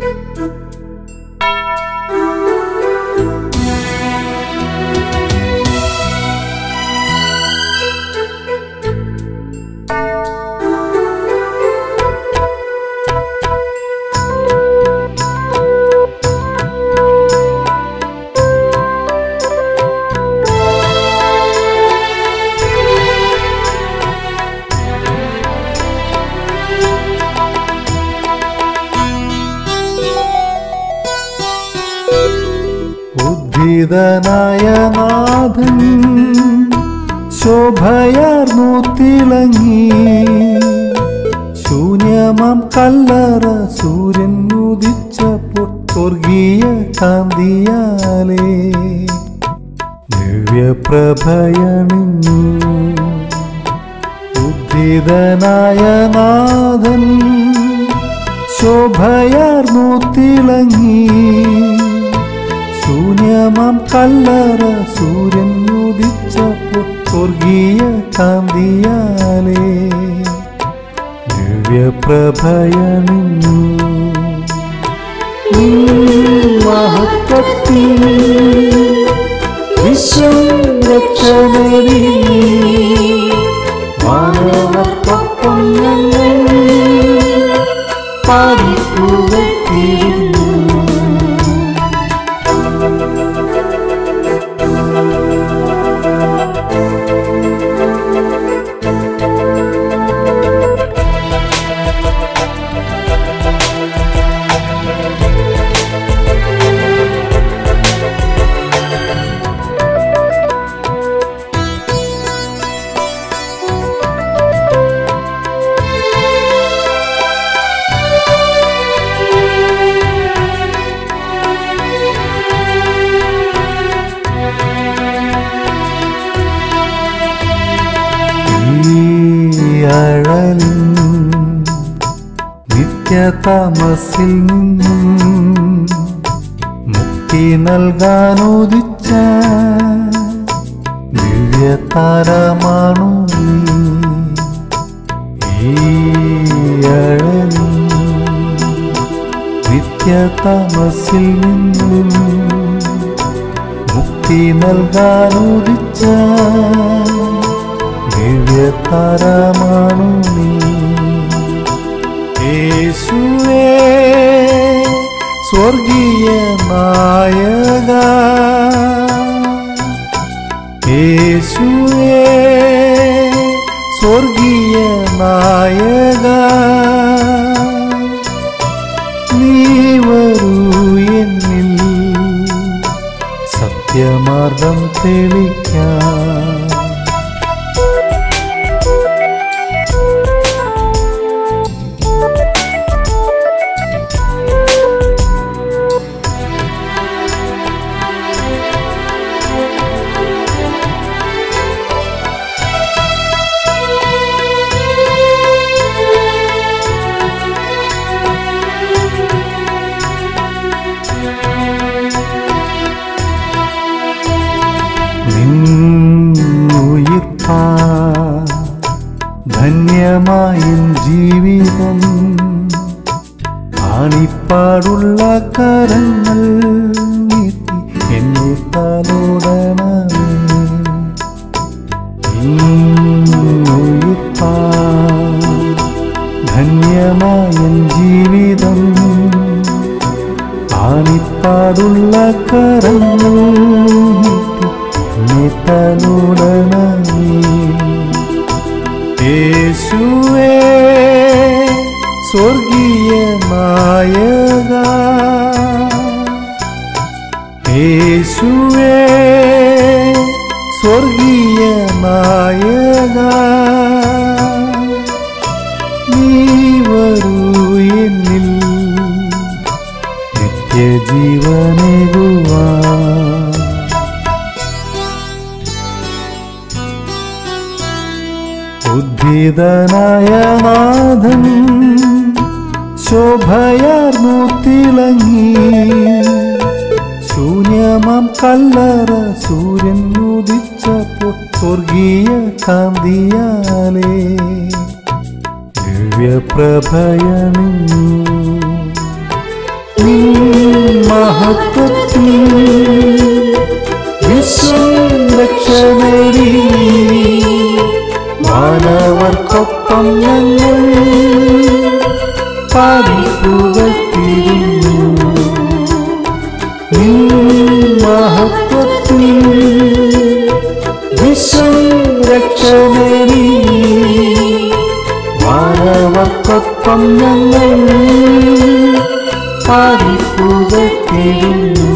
ഉദ്ധിതനായ നാഥൻ ശോഭയാർന്നു തിളങ്ങി ശൂന്യമം കല്ലറ സൂര്യൻ ഉദിച്ചപ്പോൾ സ്വർഗീയ കാന്തിയാലേ ദിവ്യപ്രഭയണിഞ്ഞു ഉദ്ധിതനായ നാഥൻ ശോഭയാർന്നു തിളങ്ങി ശൂന്യമം കല്ലറ സൂര്യൻ ഉദിച്ചപ്പോൾ സ്വർഗീയ കാന്തിയാലേ ദിവ്യപ്രഭയണിഞ്ഞു മഹത്വത്തിൽ വിശ്വം രക്ഷണരി മാനവർക്കൊപ്പം ഞങ്ങൾ പാടിപ്പുകത്തിരുന്നു ഈ അഴലിൻ നിത്യതമസിൽ നിന്നും മുക്തി നൽകാനുദിച്ച ദിവ്യതാരമാണു നീ. ഈ അഴലിൻ നിത്യതമസിൽ നിന്നും മുക്തി നൽകാനുദിച്ച ദിവ്യതാരമാണു നീ യേശുവേ സ്വർഗീയ നായക യേശുവേ സ്വർഗീയ നായക നീ വരൂ എന്നിൽ സത്യമാർഗം തെളിക്കാം നിന്നുയിർപ്പാ ധന്യമായും ജീവിതം ആണിപ്പാടുള്ള കരങ്ങൾ നീട്ടി എന്നെ തലോടണമേ നിന്നുയിർപ്പാ ധന്യമായും ജീവിതം ആണിപ്പാടുള്ള കരങ്ങൾ നീട്ടി എന്നെ തലോടണമേ യേശുവേ സ്വർഗീയ നായക യേശുവേ സ്വർഗീയ നായക നീ വരൂ എന്നിൽ നിത്യജീവനേകുവാ ഉദ്ധിതനായ നാഥൻ ശോഭയാർന്നു തിളങ്ങി ശൂന്യമം കല്ലറ സൂര്യൻ ഉദിച്ചപ്പോൾ സ്വർഗീയ കാന്തിയാലേ ദിവ്യപ്രഭയണിഞ്ഞു മഹത്വത്തിൽ വിശ്വം രക്ഷനേടി മാനവർക്കൊപ്പം ഞങ്ങൾ പാടിപ്പുകത്തിരുന്നു നിൻ മഹത്വത്തിൽ വിശ്വം രക്ഷനേടി മാനവർക്കൊപ്പം ഞങ്ങൾ പാടിപ്പുകത്തിരുന്നു